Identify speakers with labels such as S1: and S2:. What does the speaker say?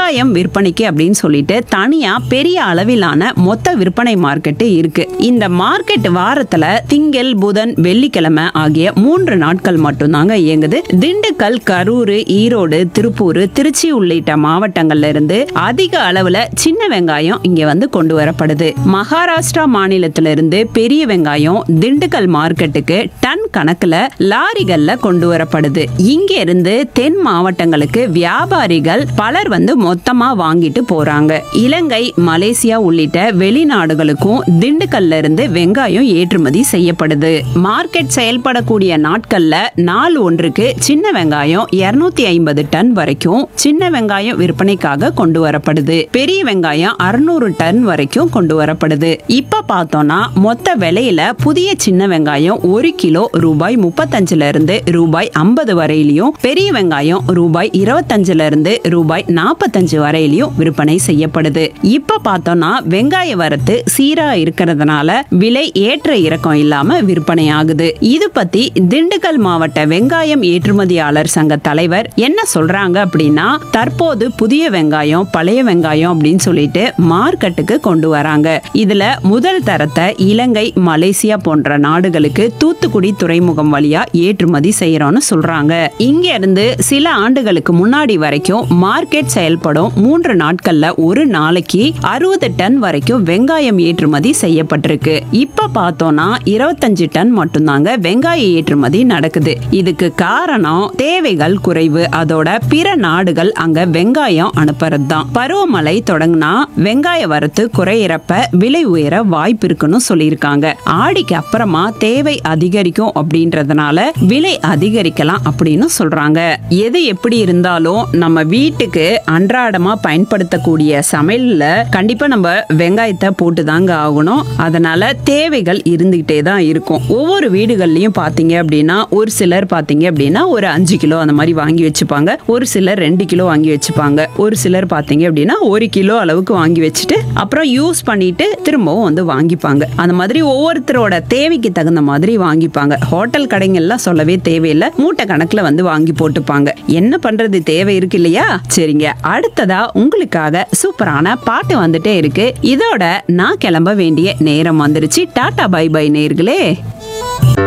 S1: வெங்காயம் விற்பனைக்கு அப்படின்னு சொல்லிட்டு தனியா பெரிய அளவிலான மொத்த விற்பனை மார்க்கெட்டு இருக்கு இந்த மார்க்கெட் வாரத்துல திங்கள் புதன் வெள்ளிக்கிழமை ஆகிய மூன்று நாட்கள் மட்டும்தாங்க இயங்குது திண்டுக்கல் கரூர் ஈரோடு திருப்பூர் திருச்சி உள்ளிட்ட மாவட்டங்கள்ல இருந்து அதிக அளவுல சின்ன வெங்காயம் இங்க வந்து கொண்டு வரப்படுது மகாராஷ்டிரா மாநிலத்தில இருந்து பெரிய வெங்காயம் திண்டுக்கல் மார்க்கெட்டுக்கு டன் கணக்குல லாரிகள்ல கொண்டு வரப்படுது இங்க இருந்து தென் மாவட்டங்களுக்கு வியாபாரிகள் பலர் வந்து மொத்தமா வாங்கிட்டு போறாங்க இலங்கை மலேசியா உள்ளிட்ட வெளிநாடுகளுக்கும் திண்டுக்கல்ல இருந்து வெங்காயம் ஏற்றுமதி செய்யப்படுது மார்க்கெட் செயல்படக்கூடிய நாட்கள்ல நாள் ஒன்றுக்கு சின்ன வெங்காயம் 250 ஐம்பது டன் வரைக்கும் சின்ன வெங்காயம் விற்பனைக்காக கொண்டு வரப்படுது பெரிய வெங்காயம் அறுநூறு டன் வரைக்கும் கொண்டு வரப்படுது இப்ப பார்த்தோம்னா மொத்த விலையில புதிய சின்ன வெங்காயம் ஒரு கிலோ ரூபாய் முப்பத்தஞ்சுல இருந்து ரூபாய் ஐம்பது வரையிலையும் பெரிய வெங்காயம் ரூபாய் இருபத்தஞ்சுல இருந்து ரூபாய் நாற்பத்தஞ்சு வரையிலையும் விற்பனை செய்யப்படுது இப்ப பார்த்தோம்னா வெங்காய வரத்து சீரா இருக்கிறதுனால விலை ஏற்ற இறக்கம் இல்லாம விற்பனை ஆகுது இது பத்தி திண்டுக்கல் மாவட்ட வெங்காயம் ஏற்றுமதியாளர் சங்க தலைவர் என்ன சொல்றாங்க அப்படின்னா தற்போது புதிய வெங்காயம் பழைய வெங்காயம் அப்படின்னு சொல்லிட்டு மார்க்கெட்டுக்கு கொண்டு வராங்க இதுல முதல் தரத்தை இலங்கை மலேசியா போன்ற நாடுகளுக்கு தூத்துக்குடி துறைமுகம் வழியா ஏற்றுமதி செய்யறோம்னு சொல்றாங்க இங்க இருந்து சில ஆண்டுகளுக்கு முன்னாடி வரைக்கும் மார்க்கெட் செயல்படும் மூன்று நாட்கள்ல ஒரு நாளைக்கு அறுபது டன் வரைக்கும் வெங்காயம் ஏற்றுமதி செய்யப்பட்டிருக்கு இப்ப பார்த்தோம்னா இருபத்தஞ்சு டன் மட்டும்தாங்க வெங்காய ஏற்றுமதி நடக்குது இதுக்கு காரணம் தேவைகள் குறைவு அதோட பிற நாடுகள் அங்க வெங்காயம் அனுப்புறது தான் பருவமழை தொடங்கினா வெங்காய வரத்து குறையிறப்ப விலை உயர வாய்ப்பு இருக்குன்னு சொல்லியிருக்காங்க ஆடிக்கு அப்புறமா தேவை அதிகரிக்கும் அப்படின்றதுனால விலை அதிகரிக்கலாம் அப்படின்னு சொல்றாங்க எது எப்படி இருந்தாலும் நம்ம வீட்டுக்கு அன்றாடமா பயன்படுத்தக்கூடிய சமையல்ல கண்டிப்பா நம்ம வெங்காயத்தை போட்டு தாங்க ஆகணும் அதனால தேவைகள் இருந்துகிட்டே தான் இருக்கும் ஒவ்வொரு வீடுகள்லயும் பாத்தீங்க அப்படின்னா ஒரு சிலர் பாத்தீங்க அப்படின்னா ஒரு அஞ்சு கிலோ அந்த மாதிரி வாங்கி வச்சுப்பாங்க ஒரு சிலர் ரெண்டு கிலோ வாங்கி வச்சுப்பாங்க ஒரு சிலர் பாத்தீங்க அப்படின்னா ஒரு கிலோ அளவுக்கு வாங்கி வச்சுட்டு அப்புறம் யூஸ் பண்ணிட்டு திரும்பவும் வந்து வாங்கிப்பாங்க அந்த மாதிரி ஒவ்வொருத்தரோட தேவைக்கு தகுந்த மாதிரி வாங்கிப்பாங்க ஹோட்டல் கடைங்கள்லாம் சொல்லவே தேவையில்லை மூட்டை கணக்குல வந்து வாங்கி போட்டுப்பாங்க என்ன பண்றது தேவை இருக்கு இல்லையா சரிங்க அடுத்ததா உங்களுக்காக சூப்பரான பாட்டு வந்துட்டே இருக்கு இதோட நான் கிளம்ப வேண்டிய நேரம் வந்துருச்சு டாடா பை பை நேர்களே